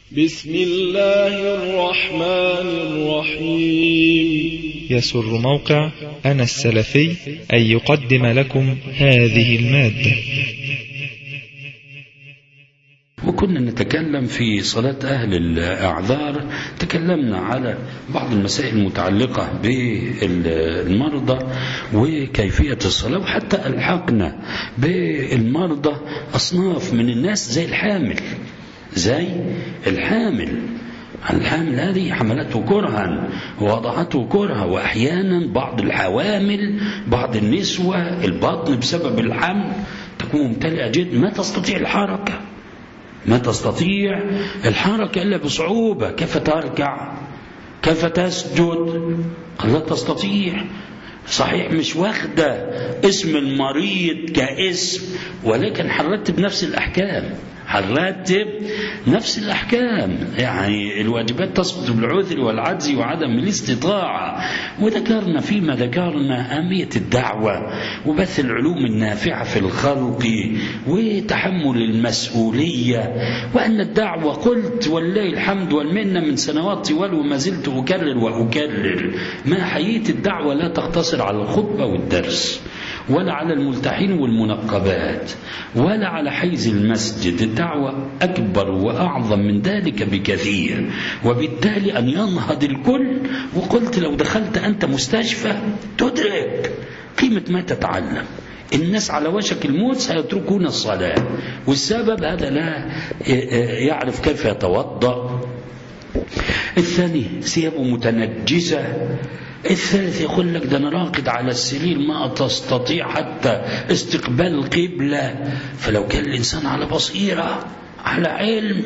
بسم الله الرحمن الرحيم يسر موقع أنا السلفي أن يقدم لكم هذه المادة وكنا نتكلم في صلاة أهل الأعذار تكلمنا على بعض المسائل المتعلقة بالمرضى وكيفية الصلاة وحتى ألحقنا بالمرضى أصناف من الناس زي الحامل زي الحامل الحامل هذه حملته كرها ووضعته كرها وأحيانا بعض الحوامل بعض النسوة البطن بسبب الحمل تكون ممتلئة جدا ما تستطيع الحركة ما تستطيع الحركة إلا بصعوبة كيف تركع كيف تسجد قد لا تستطيع صحيح مش واخدة اسم المريض كاسم ولكن هنرتب نفس الأحكام هنرتب نفس الأحكام يعني الواجبات تسقط بالعذر والعجز وعدم الاستطاعة وذكرنا فيما ذكرنا أهمية الدعوة وبث العلوم النافعة في الخلق وتحمل المسؤولية وأن الدعوة قلت ولله الحمد والمنة من سنوات طوال وما زلت أكرر وأكرر ما حييت الدعوة لا تقتصر على الخطبة والدرس ولا على الملتحين والمنقبات ولا على حيز المسجد الدعوة أكبر وأعظم من ذلك بكثير وبالتالي أن ينهض الكل وقلت لو دخلت أنت مستشفى تدرك قيمة ما تتعلم الناس على وشك الموت سيتركون الصلاة والسبب هذا لا يعرف كيف يتوضأ الثاني ثيابه متنجسة الثالث يقول لك ده انا راقد على السرير ما تستطيع حتى استقبال القبلة فلو كان الإنسان على بصيرة على علم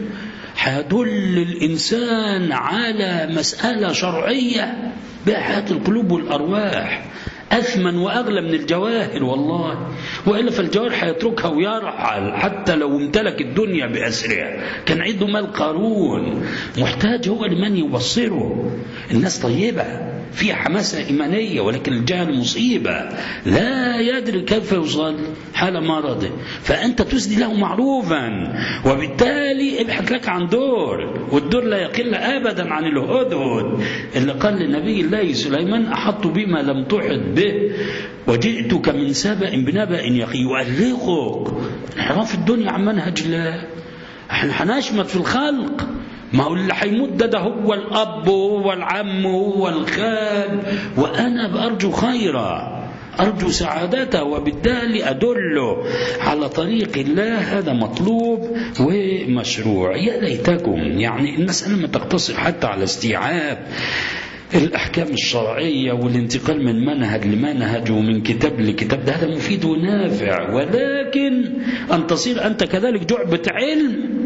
هيدل الإنسان على مسألة شرعية بحياة القلوب والأرواح أثمن وأغلى من الجواهر والله وإلا فالجواهر هيتركها ويرحل حتى لو امتلك الدنيا بأسرها كان عنده مال قارون محتاج هو لمن يبصره الناس طيبة فيها حماسة إيمانية ولكن الجهل مصيبة لا يدري كيف يصلي حال مرضه فأنت تسدي له معروفا وبالتالي ابحث لك عن دور والدور لا يقل أبدا عن الهدهد اللي قال لنبي الله سليمان أحط بما لم تحط به وجئتك من سبأ بنبأ يقي يؤلقك انحراف الدنيا عن منهج الله احنا هنشمت في الخلق ما هو اللي هيموت ده, ده هو الأب وهو العم وهو الخال وأنا بأرجو خيرا أرجو سعادته وبالتالي أدله على طريق الله هذا مطلوب ومشروع يا ليتكم يعني المسألة ما تقتصر حتى على استيعاب الأحكام الشرعية والانتقال من منهج لمنهج ومن كتاب لكتاب ده هذا مفيد ونافع ولكن أن تصير أنت كذلك جعبة علم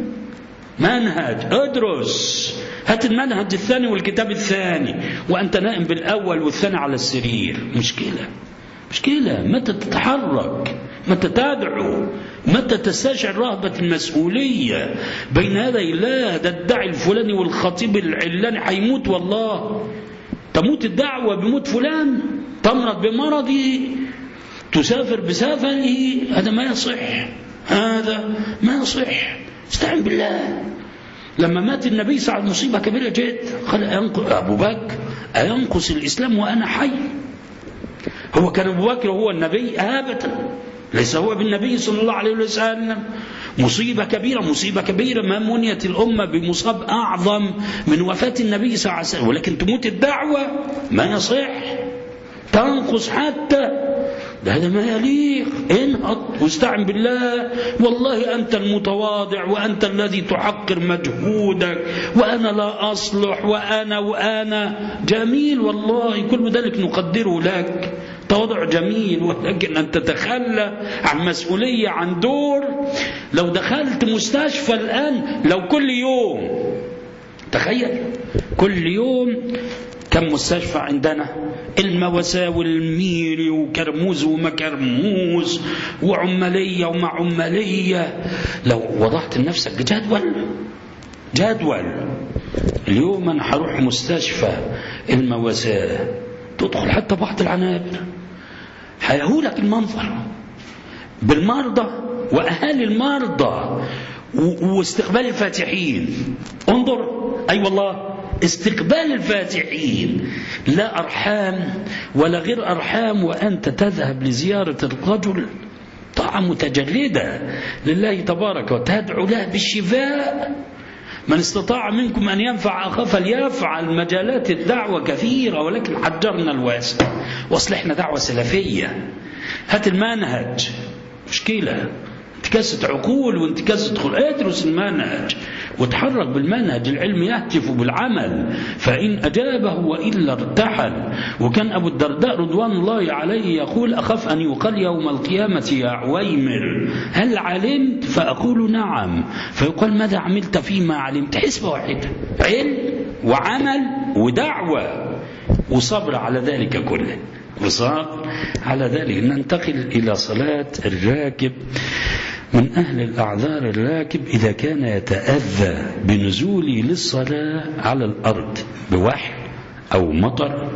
منهج ادرس هات المنهج الثاني والكتاب الثاني وأنت نائم بالأول والثاني على السرير مشكلة مشكلة متى تتحرك متى تدعو متى تستشعر رهبة المسؤولية بين يدي الله ده الداعي الفلاني والخطيب العلاني هيموت والله تموت الدعوة بموت فلان تمرض بمرضه تسافر بسفره هذا ما يصح هذا ما يصح استعن بالله لما مات النبي صلى الله عليه وسلم مصيبة كبيرة جدا قال أبو بكر أينقص الإسلام وأنا حي هو كان أبو بكر وهو النبي أبدا ليس هو بالنبي صلى الله عليه وسلم مصيبة كبيرة مصيبة كبيرة ما منيت الأمة بمصاب أعظم من وفاة النبي صلى الله عليه وسلم ولكن تموت الدعوة ما يصح تنقص حتى ده هذا ما يليق انهض واستعن بالله والله أنت المتواضع وأنت الذي تحقر مجهودك وأنا لا أصلح وأنا وأنا جميل والله كل ذلك نقدره لك تواضع جميل ولكن أن تتخلى عن مسؤولية عن دور لو دخلت مستشفى الآن لو كل يوم تخيل كل يوم كم مستشفى عندنا المواساة والميري وكرموز ومكرموز وعمالية ومع عمالية لو وضعت لنفسك جدول جدول اليوم أنا هروح مستشفى المواساة تدخل حتى بعض العنابر هيهولك المنظر بالمرضى وأهالي المرضى واستقبال الفاتحين انظر أي أيوة والله استقبال الفاتحين لا أرحام ولا غير أرحام وأنت تذهب لزيارة الرجل طاعة متجردة لله تبارك وتدعو له بالشفاء من استطاع منكم أن ينفع أخاه فليفعل مجالات الدعوة كثيرة ولكن حجرنا الواسع واصلحنا دعوة سلفية هات المنهج مشكلة انتكاسة عقول وانتكاسة خلق ادرس المنهج وتحرك بالمنهج العلم يهتف بالعمل فإن أجابه وإلا ارتحل وكان أبو الدرداء رضوان الله عليه يقول أخاف أن يقال يوم القيامة يا عويمر هل علمت فأقول نعم فيقال ماذا عملت فيما علمت حسبة واحدة علم وعمل ودعوة وصبر على ذلك كله وصبر على ذلك ننتقل إلى صلاة الراكب من أهل الأعذار الراكب إذا كان يتأذى بنزوله للصلاة على الأرض بوحل أو مطر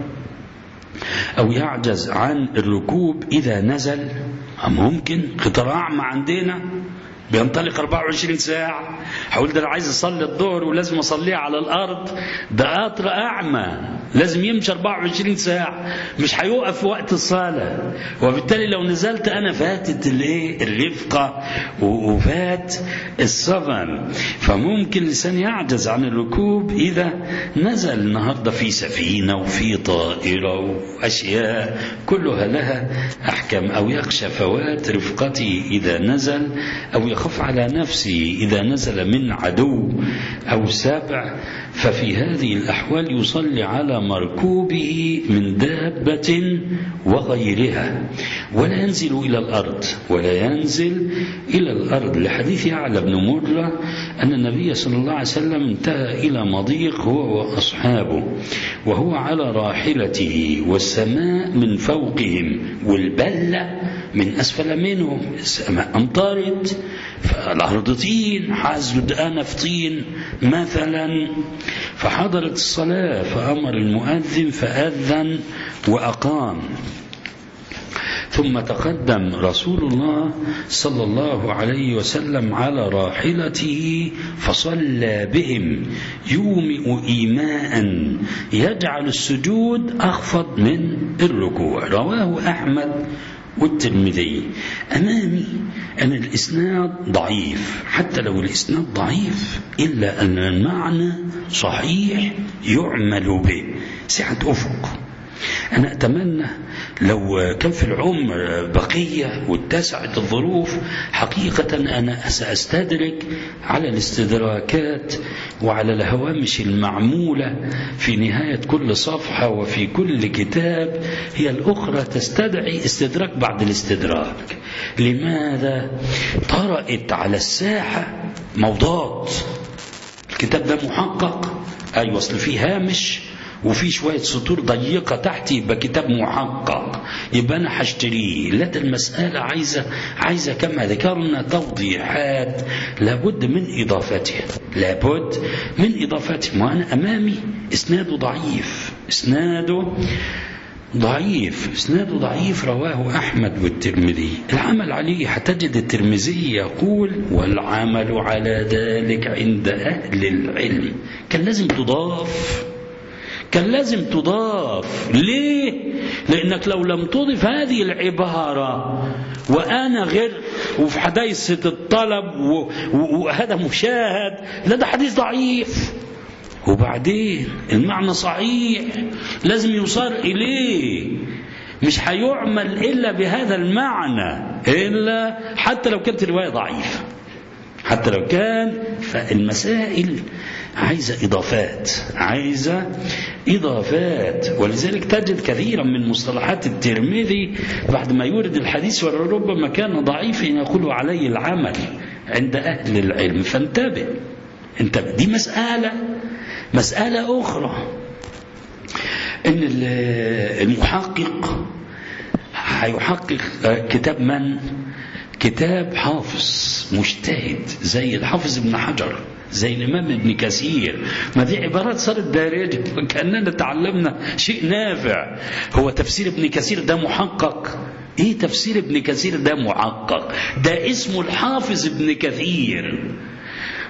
أو يعجز عن الركوب إذا نزل ممكن قطار أعمى عندنا بينطلق 24 ساعة هقول ده أنا عايز أصلي الظهر ولازم أصليها على الأرض ده قطر أعمى لازم يمشي 24 ساعة مش هيوقف في وقت الصلاة وبالتالي لو نزلت أنا فاتت الإيه الرفقة وفات السفر فممكن الإنسان يعجز عن الركوب إذا نزل النهاردة في سفينة وفي طائرة وأشياء كلها لها أحكام أو يخشى فوات رفقته إذا نزل أو يخاف على نفسه إذا نزل من عدو أو سابع ففي هذه الأحوال يصلي على مركوبه من دابة وغيرها ولا ينزل إلى الأرض ولا ينزل إلى الأرض لحديث يعلى بن مرة أن النبي صلى الله عليه وسلم انتهى إلى مضيق هو وأصحابه وهو على راحلته والسماء من فوقهم والبلة من أسفل منهم السماء أمطرت فالأرض طين حازوا الآن في طين مثلا فحضرت الصلاة فأمر المؤذن فأذن وأقام ثم تقدم رسول الله صلى الله عليه وسلم على راحلته فصلى بهم يومئ إيماء يجعل السجود أخفض من الركوع رواه أحمد والترمذي أمامي أن الإسناد ضعيف حتى لو الإسناد ضعيف إلا أن المعنى صحيح يعمل به سعة أفق أنا أتمنى لو كان في العمر بقية واتسعت الظروف حقيقة أنا سأستدرك على الاستدراكات وعلى الهوامش المعمولة في نهاية كل صفحة وفي كل كتاب هي الأخرى تستدعي استدراك بعد الاستدراك لماذا طرأت على الساحة موضات الكتاب ده محقق أي وصل فيه هامش وفي شوية سطور ضيقة تحت يبقى كتاب محقق يبقى أنا هشتريه لا ده المسألة عايزة عايزة كما ذكرنا توضيحات لابد من إضافتها لابد من إضافتها وأنا أمامي إسناده ضعيف إسناده ضعيف اسناده ضعيف رواه احمد والترمذي العمل عليه هتجد الترمذي يقول والعمل على ذلك عند اهل العلم كان لازم تضاف كان لازم تضاف ليه لانك لو لم تضف هذه العباره وانا غير وفي حديث الطلب وهذا مشاهد لا ده حديث ضعيف وبعدين المعنى صحيح لازم يصار إليه مش هيعمل إلا بهذا المعنى إلا حتى لو كانت الرواية ضعيفة حتى لو كان فالمسائل عايزة إضافات عايزة إضافات ولذلك تجد كثيرا من مصطلحات الترمذي بعد ما يورد الحديث وربما كان ضعيفا يقول عليه العمل عند أهل العلم فانتبه انتبه دي مسألة مسألة أخرى إن المحقق هيحقق كتاب من؟ كتاب حافظ مجتهد زي الحافظ ابن حجر زي الإمام ابن كثير ما دي عبارات صارت دارجة كأننا تعلمنا شيء نافع هو تفسير ابن كثير ده محقق ايه تفسير ابن كثير ده محقق ده اسمه الحافظ ابن كثير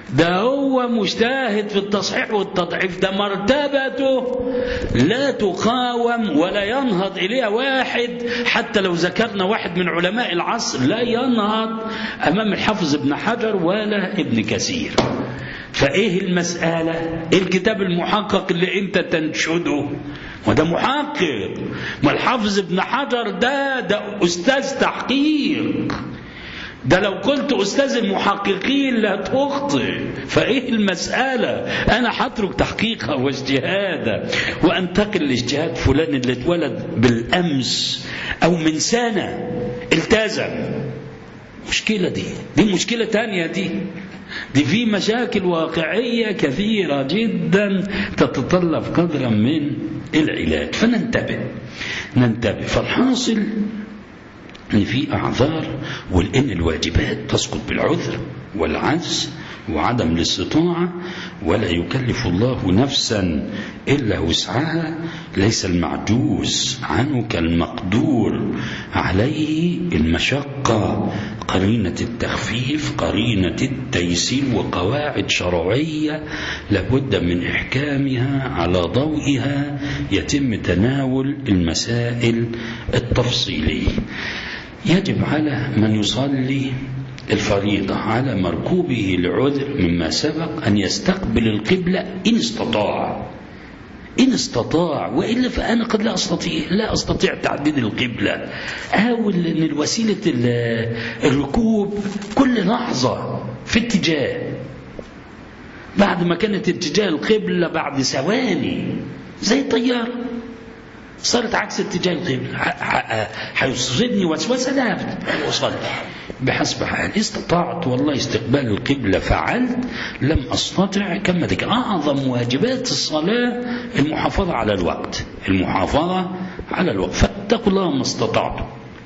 ده هو مجتهد في التصحيح والتضعيف ده مرتبته لا تقاوم ولا ينهض إليها واحد حتى لو ذكرنا واحد من علماء العصر لا ينهض أمام الحافظ ابن حجر ولا ابن كثير فايه المسألة إيه الكتاب المحقق اللي انت تنشده وده محقق ما الحافظ ابن حجر ده ده أستاذ تحقيق ده لو قلت أستاذ المحققين لا تخطئ فإيه المسألة أنا هترك تحقيقها واجتهادها وأنتقل لاجتهاد فلان اللي اتولد بالأمس أو من سنة التزم مشكلة دي دي مشكلة تانية دي دي في مشاكل واقعية كثيرة جدا تتطلب قدرا من العلاج فننتبه ننتبه فالحاصل ان في اعذار ولان الواجبات تسقط بالعذر والعجز وعدم الاستطاعه ولا يكلف الله نفسا الا وسعها ليس المعجوز عنه كالمقدور عليه المشقه قرينه التخفيف قرينه التيسير وقواعد شرعيه لابد من احكامها على ضوئها يتم تناول المسائل التفصيليه يجب على من يصلي الفريضة على مركوبه لعذر مما سبق أن يستقبل القبلة إن استطاع إن استطاع وإلا فأنا قد لا أستطيع لا أستطيع تعديل القبلة أحاول أن الوسيلة الركوب كل لحظة في اتجاه بعد ما كانت اتجاه القبلة بعد ثواني زي الطيارة صارت عكس اتجاه القبلة هيصيبني وسوسة لا أصلي بحسب حال استطعت والله استقبال القبلة فعلت لم أستطع كما ذكر أعظم واجبات الصلاة المحافظة على الوقت المحافظة على الوقت فاتقوا الله ما استطعتم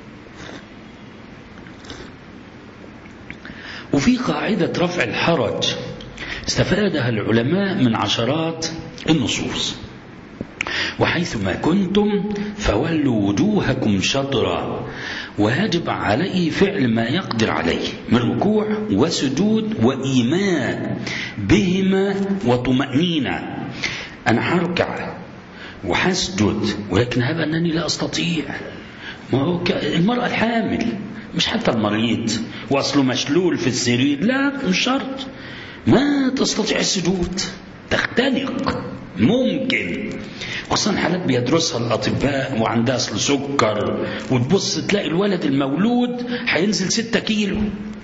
وفي قاعدة رفع الحرج استفادها العلماء من عشرات النصوص وحيث ما كنتم فولوا وجوهكم شطرا ويجب عليه فعل ما يقدر عليه من ركوع وسجود وإيمان بهما وطمأنينة أنا هركع وحسجد ولكن هذا أنني لا أستطيع ما هو المرأة الحامل مش حتى المريض وأصله مشلول في السرير لا مش شرط ما تستطيع السجود تختنق ممكن خصوصا حالات بيدرسها الأطباء وعندها أصل سكر وتبص تلاقي الولد المولود هينزل ستة كيلو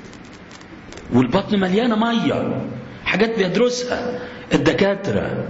والبطن مليانة مية حاجات بيدرسها الدكاترة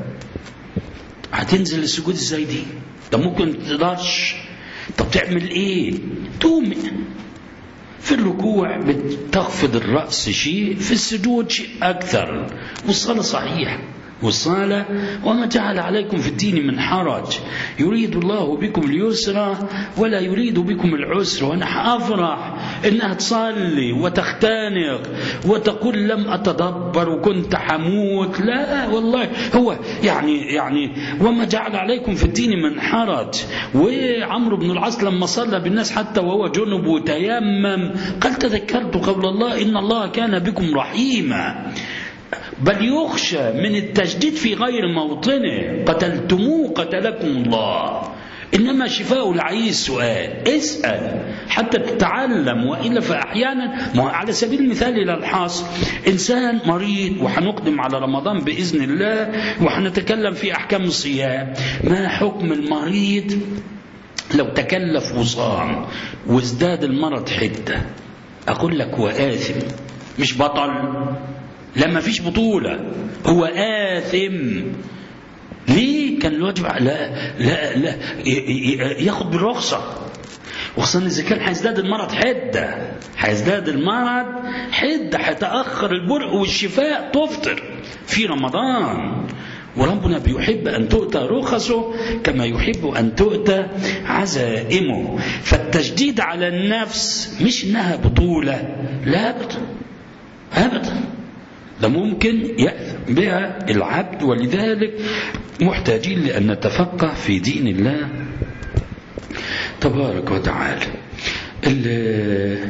هتنزل السجود ازاي دي ده ممكن تقدرش طب تعمل ايه تومئ في الركوع بتخفض الرأس شيء في السجود شيء أكثر والصلاة صحيحة والصلاة وما جعل عليكم في الدين من حرج يريد الله بكم اليسر ولا يريد بكم العسر وأنا أفرح إنها تصلي وتختنق وتقول لم أتدبر وكنت حموت لا والله هو يعني يعني وما جعل عليكم في الدين من حرج وعمرو بن العاص لما صلى بالناس حتى وهو جنب وتيمم قال تذكرت قول الله إن الله كان بكم رحيما بل يخشى من التجديد في غير موطنه قتلتموه قتلكم الله إنما شفاء العيش سؤال اسأل حتى تتعلم وإلا فأحيانا على سبيل المثال إلى الحاصل إنسان مريض وحنقدم على رمضان بإذن الله وحنتكلم في أحكام الصيام ما حكم المريض لو تكلف وصام وازداد المرض حدة أقول لك هو آثم مش بطل لما فيش بطولة هو آثم ليه كان الواجب لا لا لا ياخد بالرخصة وخصوصا إذا كان هيزداد المرض حدة هيزداد المرض حدة هيتأخر البرء والشفاء تفطر في رمضان وربنا بيحب أن تؤتى رخصه كما يحب أن تؤتى عزائمه فالتجديد على النفس مش إنها بطولة لا أبدا أبدا ده ممكن يأثم بها العبد ولذلك محتاجين لأن نتفقه في دين الله تبارك وتعالى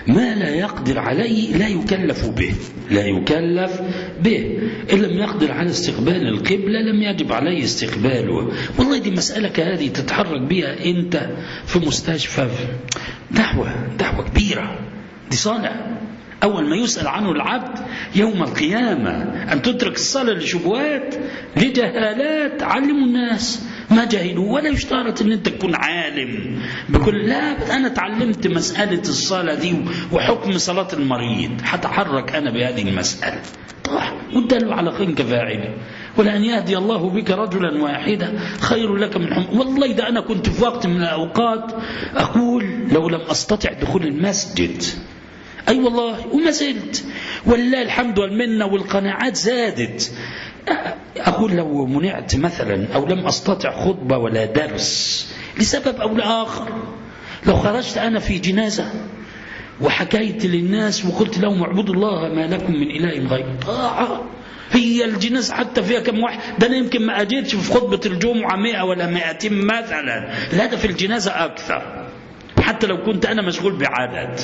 ما لا يقدر عليه لا يكلف به لا يكلف به إن لم يقدر على استقبال القبلة لم يجب عليه استقباله والله دي مسألة كهذه تتحرك بها أنت في مستشفى دعوة دعوة كبيرة دي صالح أول ما يسأل عنه العبد يوم القيامة أن تترك الصلاة لشبهات لجهالات علموا الناس ما جهلوا ولا يشترط أن أنت تكون عالم بكل لا أنا تعلمت مسألة الصلاة دي وحكم صلاة المريض هتحرك أنا بهذه المسألة طاح والدل على خير كفاعله ولأن يهدي الله بك رجلا واحدا خير لك من حم والله ده أنا كنت في وقت من الأوقات أقول لو لم أستطع دخول المسجد أي أيوة والله وما زلت ولله الحمد والمنة والقناعات زادت أقول لو منعت مثلا أو لم أستطع خطبة ولا درس لسبب أو لآخر لو خرجت أنا في جنازة وحكيت للناس وقلت لهم اعبدوا الله ما لكم من إله غير طاعة هي الجنازة حتى فيها كم واحد ده أنا يمكن ما أجيتش في خطبة الجمعة مئة ولا مئتين مثلا لا ده في الجنازة أكثر حتى لو كنت أنا مشغول بعدد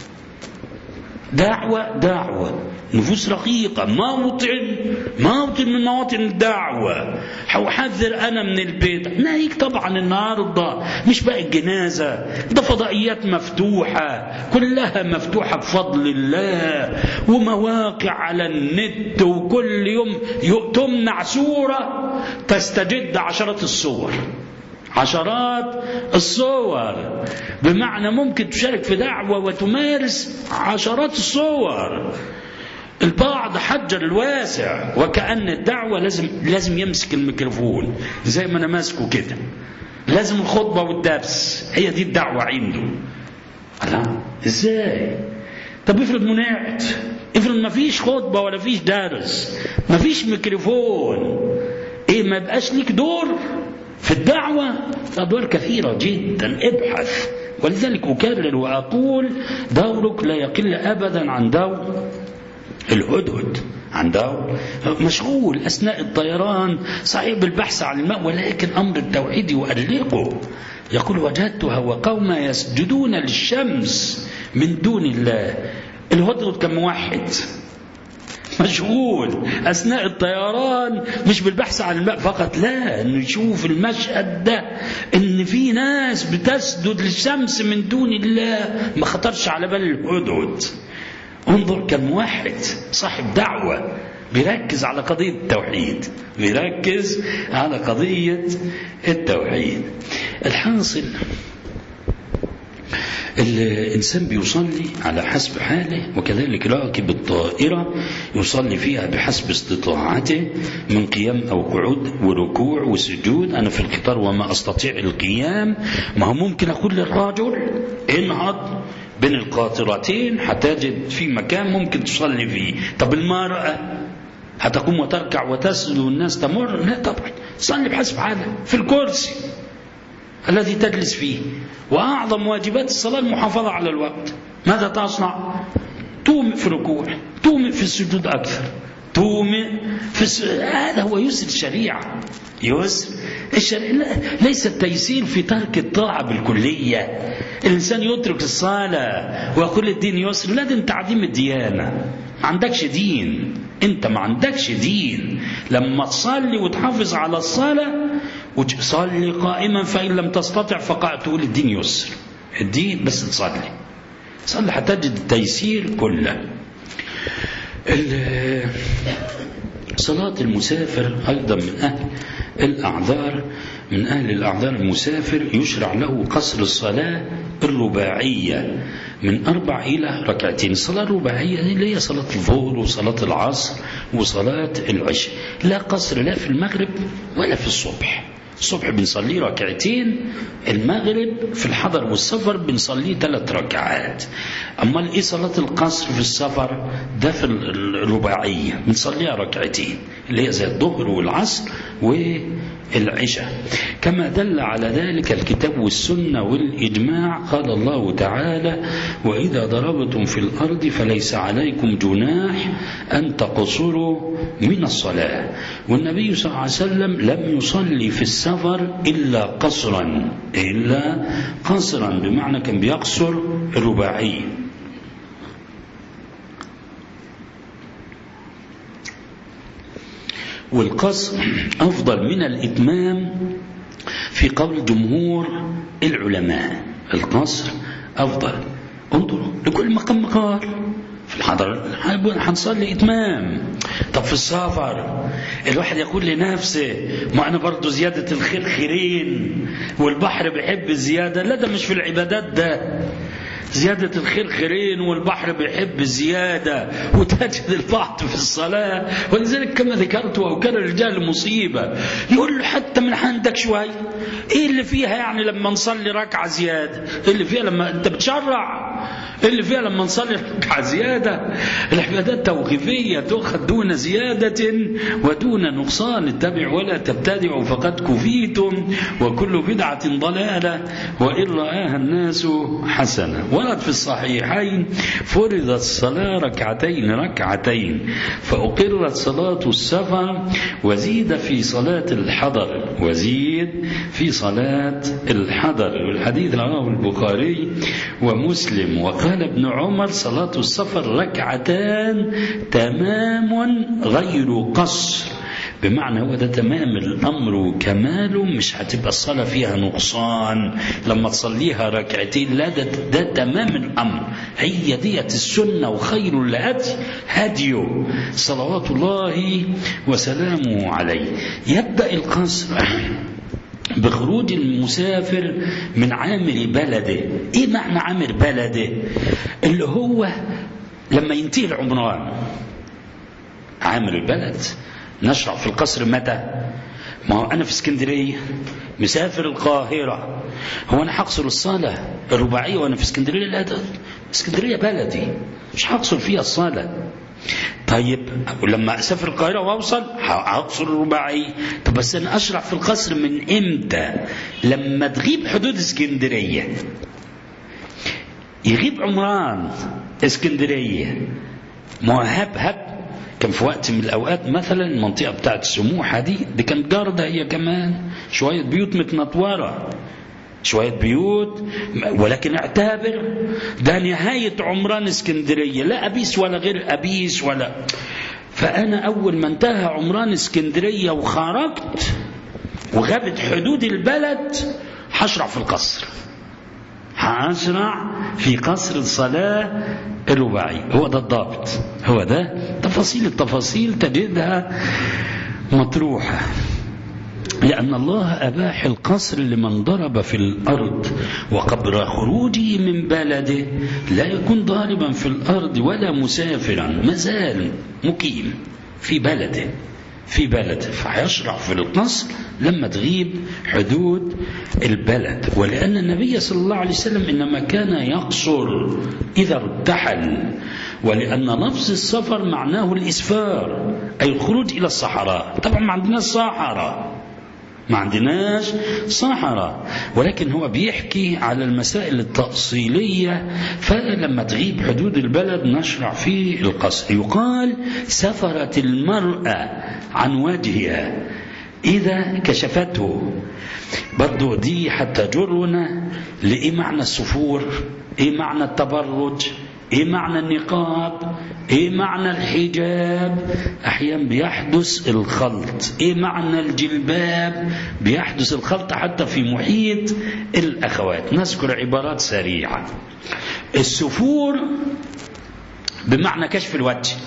دعوة دعوة نفوس رقيقة موطن موطن من مواطن الدعوة ححذر أنا من البيت ناهيك طبعا النهاردة مش بقى الجنازة ده فضائيات مفتوحة كلها مفتوحة بفضل الله ومواقع على النت وكل يوم تمنع سورة تستجد عشرات الصور عشرات الصور بمعنى ممكن تشارك في دعوة وتمارس عشرات الصور البعض حجر الواسع وكأن الدعوة لازم لازم يمسك الميكروفون زي ما أنا ماسكه كده لازم الخطبة والدرس هي دي الدعوة عنده الله ازاي طب افرض منعت افرض ما فيش خطبة ولا فيش درس ما فيش ميكروفون ايه ما يبقاش ليك دور في الدعوة أدوار كثيرة جدا ابحث ولذلك أكرر وأقول دورك لا يقل أبدا عن دور الهدهد عن دور مشغول أثناء الطيران صحيح بالبحث عن الماء ولكن أمر التوحيد يؤلقه يقول وجدتها وقوما يسجدون للشمس من دون الله الهدهد كان موحد مشغول أثناء الطيران مش بالبحث عن الماء فقط لا أنه يشوف المشهد ده أن في ناس بتسجد للشمس من دون الله ما خطرش على بال الهدهد انظر كموحد صاحب دعوة بيركز على قضية التوحيد بيركز على قضية التوحيد الحاصل الإنسان بيصلي على حسب حاله وكذلك راكب الطائرة يصلي فيها بحسب استطاعته من قيام أو قعود وركوع وسجود أنا في القطار وما أستطيع القيام ما هو ممكن أقول للرجل انهض بين القاطرتين هتجد في مكان ممكن تصلي فيه طب المرأة هتقوم وتركع وتسجد والناس تمر لا طبعا صلي بحسب حالها في الكرسي الذي تجلس فيه وأعظم واجبات الصلاة المحافظة على الوقت ماذا تصنع تومئ في الركوع تومئ في السجود أكثر تومئ في الس... هذا هو يسر الشريعة يسر الشريعة لا. ليس التيسير في ترك الطاعة بالكلية الإنسان يترك الصلاة ويقول الدين يسر لا ده انت عديم الديانة ما عندكش دين انت ما عندكش دين لما تصلي وتحافظ على الصلاة وتصلي قائما فإن لم تستطع فقع تقول الدين يسر الدين بس تصلي صلي هتجد التيسير كله صلاة المسافر أيضا من أهل الأعذار من أهل الأعذار المسافر يشرع له قصر الصلاة الرباعية من أربع إلى ركعتين الصلاة الرباعية اللي هي صلاة الظهر وصلاة العصر وصلاة العشاء لا قصر لا في المغرب ولا في الصبح الصبح بنصلي ركعتين المغرب في الحضر والسفر بنصلي ثلاث ركعات أما إيه صلاة القصر في السفر ده في الرباعية بنصليها ركعتين اللي هي زي الظهر والعصر والعشاء كما دل على ذلك الكتاب والسنة والإجماع قال الله تعالى وإذا ضربتم في الأرض فليس عليكم جناح أن تقصروا من الصلاة والنبي صلى الله عليه وسلم لم يصلي في السفر إلا قصرا إلا قصرا بمعنى كان بيقصر الرباعية والقصر أفضل من الإتمام في قول جمهور العلماء القصر أفضل انظروا لكل مقام مقال في الحضر هنصلي إتمام طب في السفر الواحد يقول لنفسه ما أنا برضو زيادة الخير خيرين والبحر بيحب الزيادة لا ده مش في العبادات ده زيادة الخير خيرين والبحر بيحب الزيادة وتجد البعض في الصلاة ولذلك كما ذكرت وكان الرجال مصيبة يقول له حتى من عندك شوي ايه اللي فيها يعني لما نصلي ركعة زيادة ايه اللي فيها لما انت بتشرع ايه اللي فيها لما نصلي ركعة زيادة العبادات توقيفية تؤخذ دون زيادة ودون نقصان اتبع ولا تبتدعوا فقد كفيتم وكل بدعة ضلالة وإن رآها الناس حسنة ورد في الصحيحين فرضت الصلاة ركعتين ركعتين فأقرت صلاة السفر وزيد في صلاة الحضر وزيد في صلاة الحضر والحديث رواه البخاري ومسلم وقال ابن عمر صلاة السفر ركعتان تمام غير قصر بمعنى هو ده تمام الأمر وكماله مش هتبقى الصلاة فيها نقصان لما تصليها ركعتين لا ده, ده تمام الأمر هي ديت السنة وخير الهدي هديه صلوات الله وسلامه عليه يبدأ القصر بخروج المسافر من عامر بلده ايه معنى عامر بلده اللي هو لما ينتهي العمران عامر البلد نشرع في القصر متى ما هو أنا في اسكندرية مسافر القاهرة هو أنا هقصر الصلاة الرباعية وأنا في اسكندرية لا ده اسكندرية بلدي مش هقصر فيها الصلاة طيب ولما اسافر القاهره واوصل هقصر الرباعي طب بس انا اشرح في القصر من امتى لما تغيب حدود اسكندريه يغيب عمران اسكندريه ما هو هب هب كان في وقت من الاوقات مثلا المنطقه بتاعت سموحه دي دي كانت جارده هي كمان شويه بيوت متنطوره شوية بيوت ولكن اعتبر ده نهاية عمران اسكندرية لا أبيس ولا غير أبيس ولا فأنا أول ما انتهى عمران اسكندرية وخرجت وغابت حدود البلد هشرع في القصر هشرع في قصر الصلاة الرباعي هو ده الضابط هو ده تفاصيل التفاصيل تجدها مطروحة لأن الله أباح القصر لمن ضرب في الأرض وقبل خروجه من بلده لا يكون ضاربا في الأرض ولا مسافرا مازال مقيم في بلده في بلده فيشرع في القصر لما تغيب حدود البلد ولأن النبي صلى الله عليه وسلم إنما كان يقصر إذا ارتحل ولأن لفظ السفر معناه الإسفار أي الخروج إلى الصحراء طبعا ما عندناش صحراء ما عندناش صحراء ولكن هو بيحكي على المسائل التأصيلية فلما تغيب حدود البلد نشرع في القصر يقال سفرت المرأة عن وجهها إذا كشفته برضو دي حتى جرنا لإيه معنى السفور إيه معنى التبرج ايه معنى النقاب ايه معنى الحجاب احيانا بيحدث الخلط ايه معنى الجلباب بيحدث الخلط حتى في محيط الاخوات نذكر عبارات سريعه السفور بمعنى كشف الوجه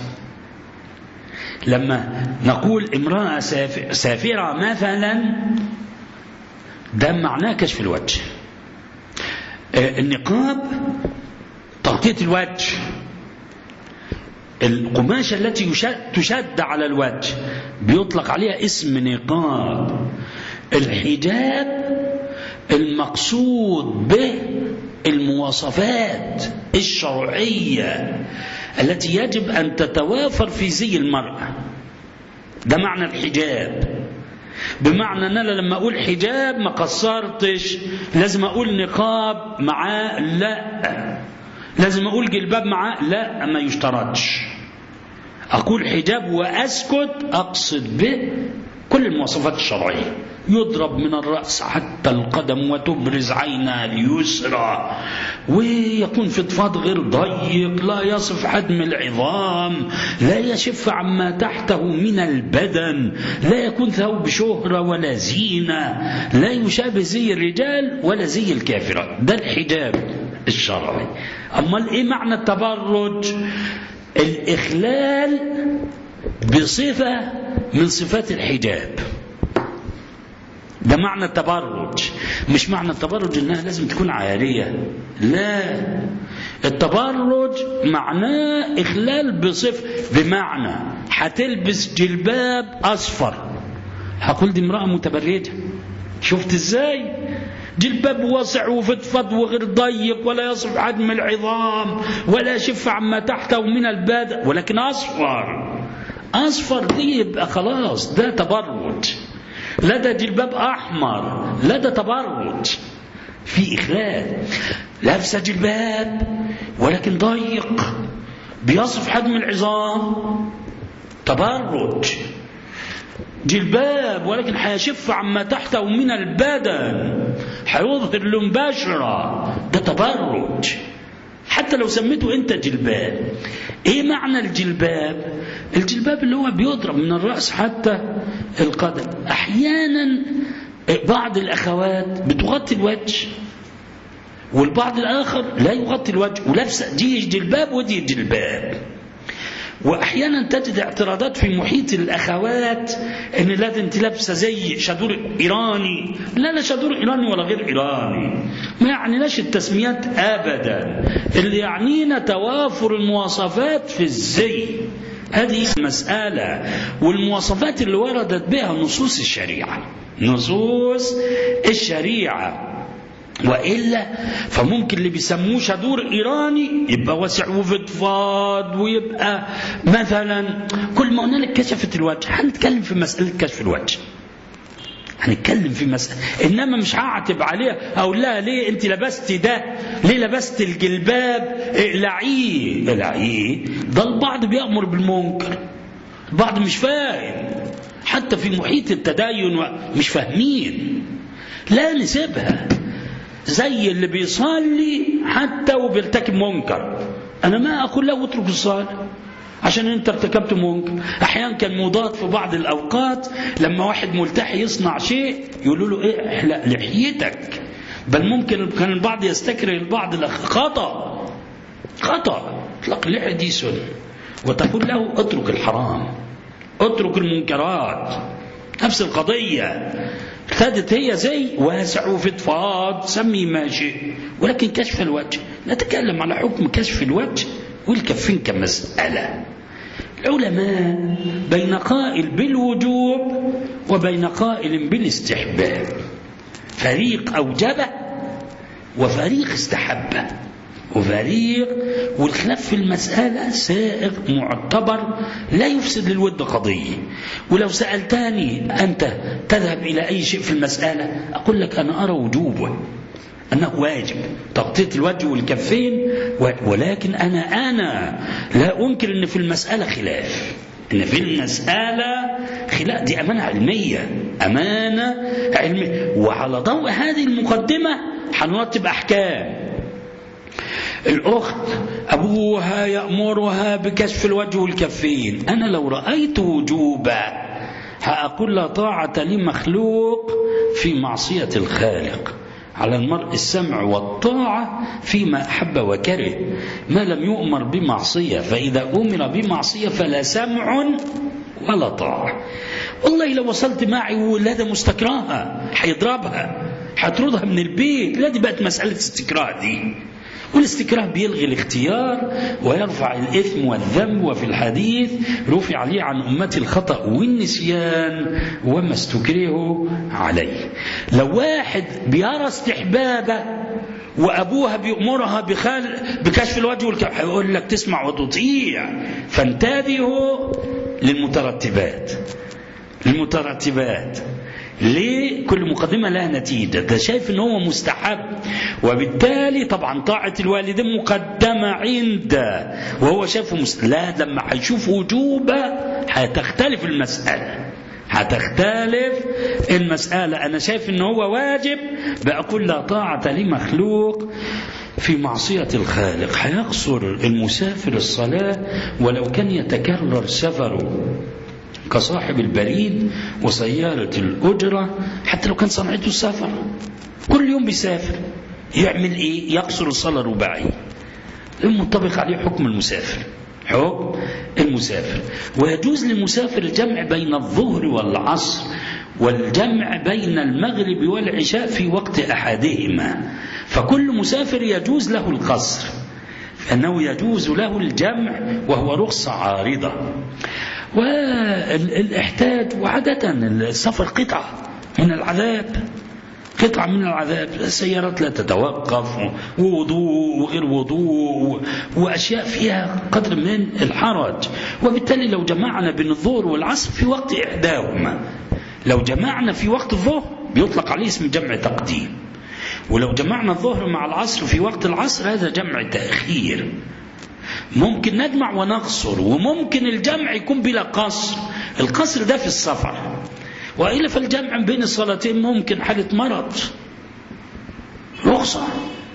لما نقول امراه سافره مثلا ده معناه كشف الوجه النقاب تغطية الوجه القماشة التي تشد على الوجه بيطلق عليها اسم نقاب الحجاب المقصود به المواصفات الشرعية التي يجب أن تتوافر في زي المرأة ده معنى الحجاب بمعنى ان انا لما اقول حجاب ما قصرتش لازم اقول نقاب معاه لا لازم اقول جلباب معاه لا ما يشترطش اقول حجاب واسكت اقصد به كل المواصفات الشرعيه يضرب من الرأس حتى القدم وتبرز عينها اليسرى ويكون فضفاض غير ضيق لا يصف حجم العظام لا يشف عما تحته من البدن لا يكون ثوب شهرة ولا زينة لا يشابه زي الرجال ولا زي الكافرات ده الحجاب الشرعي أما إيه معنى التبرج الإخلال بصفة من صفات الحجاب ده معنى التبرج مش معنى التبرج انها لازم تكون عارية لا التبرج معناه اخلال بصفة بمعنى هتلبس جلباب اصفر هقول دي امرأة متبرجة شفت ازاي جلباب واسع وفضفض وغير ضيق ولا يصف حجم العظام ولا يشف عما تحته من البادئ ولكن اصفر اصفر دي يبقى خلاص ده تبرج لا ده جلباب احمر لا ده تبرج في اخلال لابسه جلباب ولكن ضيق بيصف حجم العظام تبرج جلباب ولكن هيشف عما تحته من البدن هيظهر لون بشرة ده تبرج حتى لو سميته انت جلباب ايه معنى الجلباب الجلباب اللي هو بيضرب من الرأس حتى القدم احيانا بعض الاخوات بتغطي الوجه والبعض الاخر لا يغطي الوجه ولابسه دي جلباب ودي جلباب واحيانا تجد اعتراضات في محيط الاخوات ان لازم انت لابسه زي شادور ايراني لا لا شادور ايراني ولا غير ايراني ما يعنيناش التسميات ابدا اللي يعنينا توافر المواصفات في الزي هذه المسألة والمواصفات اللي وردت بها نصوص الشريعة نصوص الشريعة وإلا فممكن اللي بيسموه شادور إيراني يبقى واسع وفضفاض ويبقى مثلا كل ما قلنا لك كشفت الوجه هنتكلم في مسألة كشف الوجه هنتكلم في مسألة إنما مش هعتب عليها أقول لها ليه أنت لبست ده ليه لبست الجلباب اقلعيه اقلعيه ده البعض بيأمر بالمنكر البعض مش فاهم حتى في محيط التدين مش فاهمين لا نسيبها زي اللي بيصلي حتى وبيرتكب منكر انا ما اقول له اترك الصلاه عشان انت ارتكبت منكر احيانا كان مضاد في بعض الاوقات لما واحد ملتحي يصنع شيء يقولوا له ايه احلق لحيتك بل ممكن كان البعض يستكره البعض خطا خطا اطلاق اللحيه دي سنه وتقول له اترك الحرام اترك المنكرات نفس القضيه ابتدت هي زي واسع وفضفاض سمي ما شئ ولكن كشف الوجه نتكلم على حكم كشف الوجه والكفين كمسألة العلماء بين قائل بالوجوب وبين قائل بالاستحباب فريق أوجبه وفريق استحبه وفريق والخلاف في المسألة سائغ معتبر لا يفسد للود قضية ولو سألتني أنت تذهب إلى أي شيء في المسألة أقول لك أنا أرى وجوبه أنه واجب تغطية الوجه والكفين ولكن أنا أنا لا أنكر أن في المسألة خلاف إن في المسألة خلاف دي أمانة علمية أمانة علمية وعلى ضوء هذه المقدمة هنرتب أحكام الأخت أبوها يأمرها بكشف الوجه والكفين أنا لو رأيت وجوبا هأقول لا طاعة لمخلوق في معصية الخالق على المرء السمع والطاعة فيما أحب وكره ما لم يؤمر بمعصية فإذا أمر بمعصية فلا سمع ولا طاعة والله لو وصلت معي ولادة مستكراهة هيضربها هتطردها من البيت لا دي بقت مسألة استكراه دي والاستكراه بيلغي الاختيار ويرفع الإثم والذنب وفي الحديث رفع لي عن أمتي الخطأ والنسيان وما استكرهوا عليه لو واحد بيرى استحبابه وأبوها بيأمرها بخال بكشف الوجه والكف هيقول لك تسمع وتطيع فانتبهوا للمترتبات المترتبات ليه كل مقدمة لها نتيجة ده شايف ان هو مستحب وبالتالي طبعا طاعة الوالدين مقدمة عنده وهو شايفه مست... لا لما هيشوف وجوبة هتختلف المسألة هتختلف المسألة أنا شايف إن هو واجب بقول لا طاعة لمخلوق في معصية الخالق هيقصر المسافر الصلاة ولو كان يتكرر سفره كصاحب البريد وسيارة الأجرة حتى لو كان صنعته السفر كل يوم بيسافر يعمل إيه يقصر الصلاة الرباعية المنطبق عليه حكم المسافر حكم المسافر ويجوز للمسافر الجمع بين الظهر والعصر والجمع بين المغرب والعشاء في وقت أحدهما فكل مسافر يجوز له القصر أنه يجوز له الجمع وهو رخصة عارضة والاحتاج وعادة السفر قطعة من العذاب قطعة من العذاب السيارات لا تتوقف ووضوء وغير وضوء وأشياء فيها قدر من الحرج وبالتالي لو جمعنا بين الظهر والعصر في وقت إحداهما لو جمعنا في وقت الظهر بيطلق عليه اسم جمع تقديم ولو جمعنا الظهر مع العصر في وقت العصر هذا جمع تأخير ممكن نجمع ونقصر وممكن الجمع يكون بلا قصر القصر ده في السفر وإلا فالجمع بين الصلاتين ممكن حالة مرض رخصة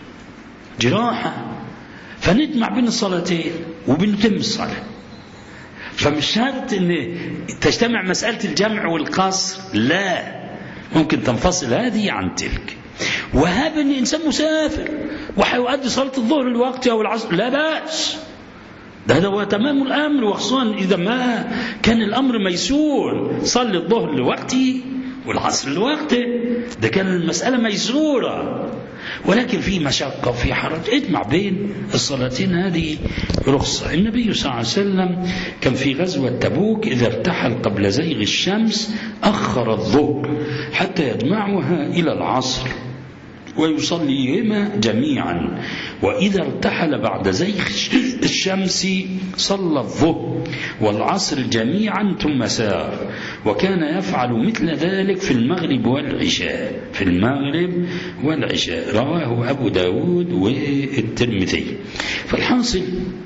جراحة فنجمع بين الصلاتين وبنتم الصلاة فمش شرط ان تجتمع مسألة الجمع والقصر لا ممكن تنفصل هذه عن تلك وهذا ان انسان مسافر وحيؤدي صلاة الظهر لوقتها والعصر لا بأس ده هذا هو تمام الأمر وخصوصا إذا ما كان الأمر ميسور صلي الظهر لوقته والعصر لوقته ده كان المسألة ميسورة ولكن في مشقة وفي حرج اجمع بين الصلاتين هذه رخصة النبي صلى الله عليه وسلم كان في غزوة تبوك إذا ارتحل قبل زيغ الشمس أخر الظهر حتى يجمعها إلى العصر ويصليهما جميعا وإذا ارتحل بعد زيغ الشمس صلى الظهر والعصر جميعا ثم سار وكان يفعل مثل ذلك في المغرب والعشاء في المغرب والعشاء رواه أبو داود والترمذي فالحاصل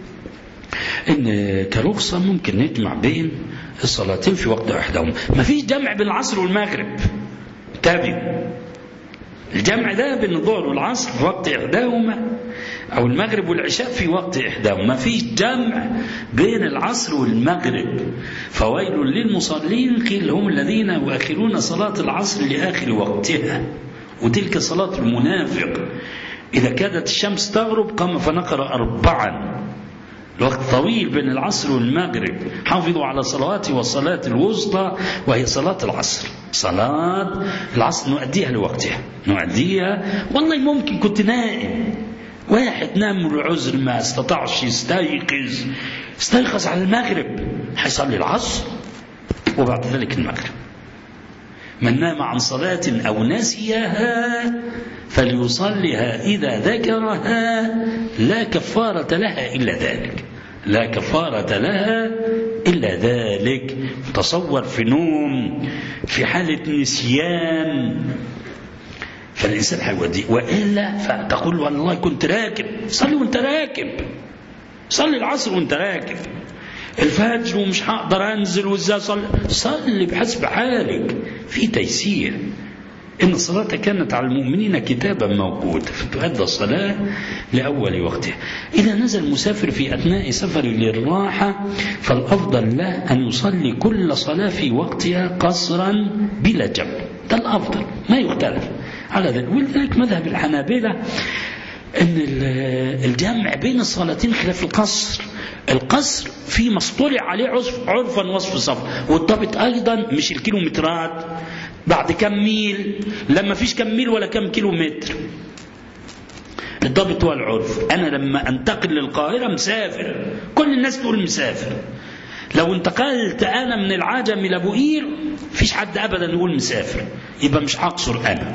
ان كرخصة ممكن نجمع بين الصلاتين في وقت احدهم ما فيش جمع بين العصر والمغرب تابعوا الجمع ده بين الظهر والعصر في وقت إحداهما أو المغرب والعشاء في وقت إحداهما ما فيش جمع بين العصر والمغرب فويل للمصلين قيل هم الذين يؤخرون صلاة العصر لآخر وقتها وتلك صلاة المنافق إذا كادت الشمس تغرب قام فنقر أربعا الوقت طويل بين العصر والمغرب حافظوا على صلوات والصلاة الوسطى وهي صلاة العصر صلاة العصر نؤديها لوقتها نؤديها والله ممكن كنت نائم واحد نام لعذر ما استطاعش يستيقظ استيقظ على المغرب حيصلي العصر وبعد ذلك المغرب من نام عن صلاة أو نسيها فليصلها إذا ذكرها لا كفارة لها إلا ذلك لا كفارة لها إلا ذلك تصور في نوم في حالة نسيان فالإنسان حيودي وإلا فتقول والله كنت راكب صلي وانت راكب صلي العصر وانت راكب الفجر ومش هقدر انزل وازاي صلي صلي بحسب حالك في تيسير إن الصلاة كانت على المؤمنين كتابا موقوتا فتؤدى الصلاة لأول وقتها إذا نزل مسافر في أثناء سفر للراحة فالأفضل له أن يصلي كل صلاة في وقتها قصرا بلا جمع ده الأفضل ما يختلف على ذلك ولذلك مذهب الحنابلة أن الجمع بين الصلاتين خلاف القصر القصر في مصطلع عليه عرفا وصف صف والضابط أيضا مش الكيلومترات بعد كم ميل لما فيش كم ميل ولا كم كيلو متر الضابط هو العرف أنا لما أنتقل للقاهرة مسافر كل الناس تقول مسافر لو انتقلت أنا من العجم إلى أبو قير فيش حد أبدا يقول مسافر يبقى مش هقصر أنا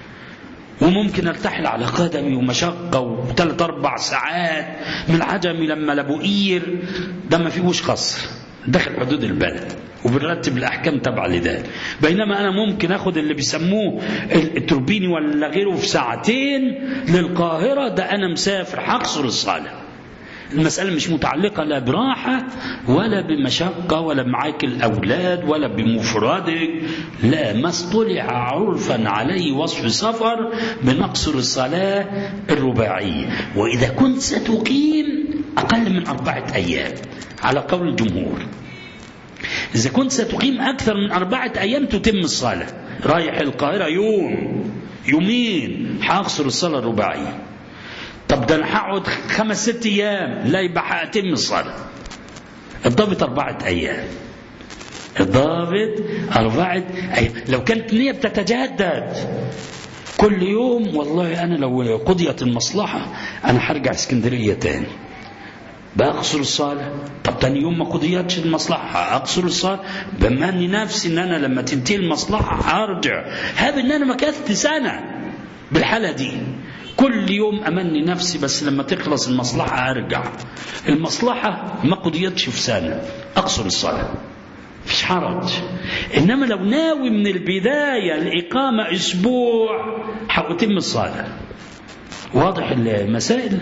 وممكن ارتحل على قدمي ومشقة وثلاث أربع ساعات من العجم لما لأبو قير ده ما فيهوش قصر داخل حدود البلد وبنرتب الاحكام تبع لذلك بينما انا ممكن اخد اللي بيسموه التوربيني ولا غيره في ساعتين للقاهره ده انا مسافر هقصر الصلاه المسألة مش متعلقة لا براحة ولا بمشقة ولا معاك الأولاد ولا بمفردك لا ما اصطلع عرفا عليه وصف سفر بنقصر الصلاة الرباعية وإذا كنت ستقيم أقل من أربعة أيام على قول الجمهور إذا كنت ستقيم أكثر من أربعة أيام تتم الصلاة رايح القاهرة يوم يومين هأقصر الصلاة الرباعية طب ده أنا هقعد خمس ست أيام لا يبقى هأتم الصلاة الضابط أربعة أيام الضابط أربعة أيام لو كانت نية بتتجدد كل يوم والله أنا لو قضيت المصلحة أنا هرجع اسكندرية تاني بأقصر الصلاة طب تاني يوم ما قضيتش المصلحة أقصر الصلاة بمني نفسي إن أنا لما تنتهي المصلحة هرجع هذا إن أنا مكثت سنة بالحالة دي كل يوم أمني نفسي بس لما تخلص المصلحة أرجع المصلحة ما قضيتش في سنة أقصر الصلاة مفيش حرج إنما لو ناوي من البداية الإقامة أسبوع هأتم الصلاة واضح المسائل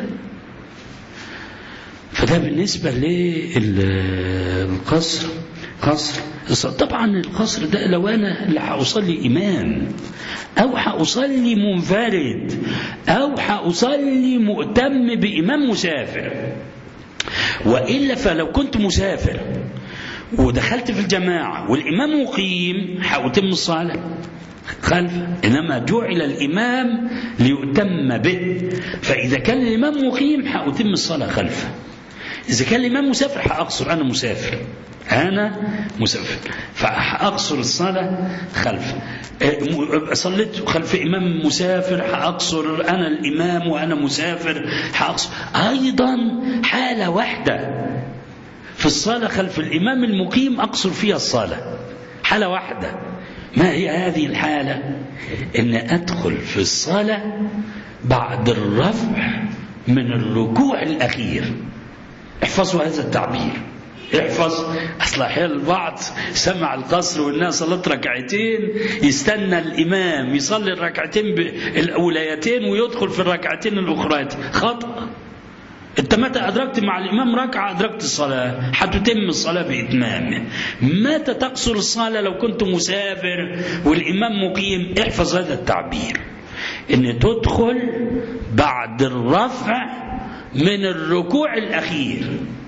فده بالنسبة للقصر قصر طبعا القصر ده لو أنا اللي هأصلي إمام أو هأصلي منفرد أو هأصلي مؤتم بإمام مسافر وإلا فلو كنت مسافر ودخلت في الجماعة والإمام مقيم هأتم الصلاة خلفه إنما جعل الإمام ليؤتم به فإذا كان الإمام مقيم هأتم الصلاة خلفه إذا كان الإمام مسافر هأقصر أنا مسافر أنا مسافر فأقصر الصلاة خلفه صليت خلف إمام مسافر هأقصر أنا الإمام وأنا مسافر هأقصر أيضا حالة واحدة في الصلاة خلف الإمام المقيم أقصر فيها الصلاة حالة واحدة ما هي هذه الحالة إن أدخل في الصلاة بعد الرفع من الركوع الأخير احفظوا هذا التعبير احفظ اصل احيانا البعض سمع القصر والناس صلت ركعتين يستنى الامام يصلي الركعتين الاوليتين ويدخل في الركعتين الاخريتين خطا انت متى ادركت مع الامام ركعه ادركت الصلاه هتتم الصلاه باتمامه متى تقصر الصلاه لو كنت مسافر والامام مقيم احفظ هذا التعبير ان تدخل بعد الرفع من الركوع الأخير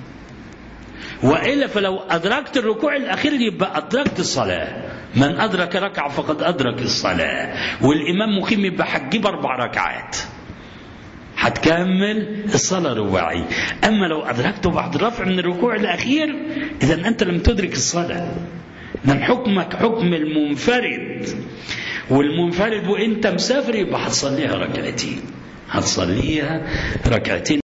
وإلا فلو أدركت الركوع الأخير يبقى أدركت الصلاة من أدرك ركعة فقد أدرك الصلاة والإمام مقيم يبقى هتجيب أربع ركعات هتكمل الصلاة رباعي أما لو أدركته بعد الرفع من الركوع الأخير إذا أنت لم تدرك الصلاة من حكمك حكم المنفرد والمنفرد وانت مسافر يبقى هتصليها ركعتين هتصليها ركعتين